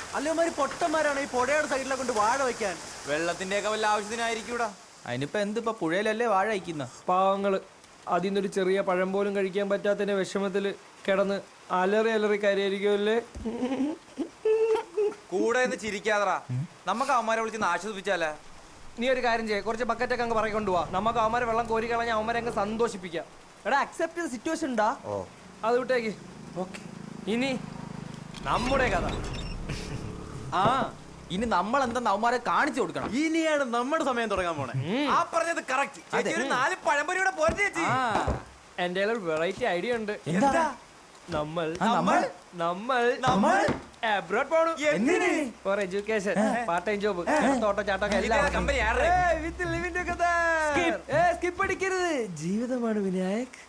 അല്ലമാര് പൊട്ടന്മാരാണ് ഈ പുഴയുടെ സൈഡിലെ കൊണ്ട് വാഴ വെക്കാൻ വെള്ളത്തിന്റെ ഒക്കെ വല്ല ആവശ്യത്തിനായിരിക്കൂടാ അതിനിപ്പോ എന്തിപ്പോ പുഴയിലല്ലേ വാഴ അയക്കുന്ന പാവങ്ങള് അതിൽ നിന്നൊരു ചെറിയ പഴം പോലും കഴിക്കാൻ പറ്റാത്തതിന്റെ വിഷമത്തിൽ കിടന്ന് അലറി അലറി കരയായിരിക്കുമല്ലേ കൂടെ നിന്ന് ചിരിക്കാതറാ നമുക്ക് അവന്മാരെ വിളിച്ച് ആശ്വസിപ്പിച്ചാലേ നീ ഒരു കാര്യം ചെയ്യ കുറച്ച് ബക്കറ്റൊക്കെ അങ്ങ് പറക്കൊണ്ട് പോവാ നമുക്ക് അവന്മാരെ വെള്ളം കോരി കളഞ്ഞ അവന്മാരെ അങ്ങ് സന്തോഷിപ്പിക്കാം എടാ അക്സെപ്റ്റ് ചെയ്ത സിറ്റുവേഷൻ ഉണ്ടാ അത് വിട്ടേക്ക് ഓക്കെ ഇനി നമ്മുടെ കഥ ആ ഇനി നമ്മൾ എന്താ അവന്മാരെ കാണിച്ചു കൊടുക്കണം ഇനിയാണ് നമ്മുടെ സമയം തുടങ്ങാൻ പോണേ ആ പറഞ്ഞത് കറക്റ്റ് ചേച്ചി ഒരു നാല് പഴംപൊരിയുടെ പോരെ ചേച്ചി ആ എന്റെ ഒരു വെറൈറ്റി ഐഡിയ ഉണ്ട് എന്താ നമ്മൾ ആ, നമ്മൾ? നമ്മൾ നമ്മൾ? അബ്രോഡ് പോണു എന്തിന്? For education part time job തോട്ടം ചാട്ടൊക്കെ ഇതേതാ എല്ലാം company? ആരുടെ? വിത്ത് ലിവിന്റെ കഥ സ്കിപ്പ് അടിക്കരുത് ജീവിതമാണ് വിനായക്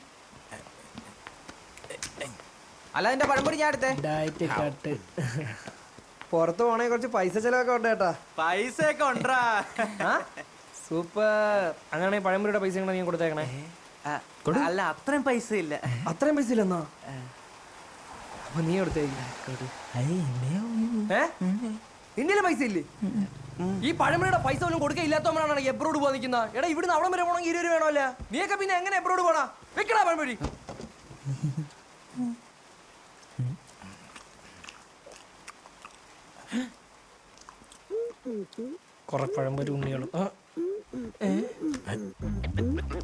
അല്ല അതിന്റെ പഴംപൊരി ഞാൻ എടുത്തേ ഡയറ്റ് കട്ട് പുറത്ത് പോണേ കുറച്ച് പൈസ ചെലവൊക്കെ ഉണ്ട് കേട്ടാ പൈസ ഒക്കെ ഉണ്ടാ സൂപ്പർ അങ്ങനെയാണെങ്കിൽ പഴംപൊരിയുടെ പൈസ നീ കൊടുത്തേക്കണേ അല്ല അത്രയും പൈസ ഇല്ല അത്രയും പൈസ ഇല്ലെന്നാ അപ്പൊ നീ കൊടുത്തേക്ക് ഏ ഇന്ത്യയിലെ പൈസ ഇല്ലേ ഈ പഴമയുടെ പൈസ പോലും കൊടുക്കുക ഇല്ലാത്തവനാണ് എബ്രോഡ് പോകാൻ നിൽക്കുന്ന എടാ ഇവിടുന്ന് അവിടെ വരെ പോകണമെങ്കിൽ ഇരുപത് വേണമല്ല നീയൊക്കെ പിന്നെ എങ്ങനെ എബ്രോഡ് പോണാ വെക്കടാ പഴമൊഴി കുറെ പഴംപൊരി ഉണ്ണികളും ആ.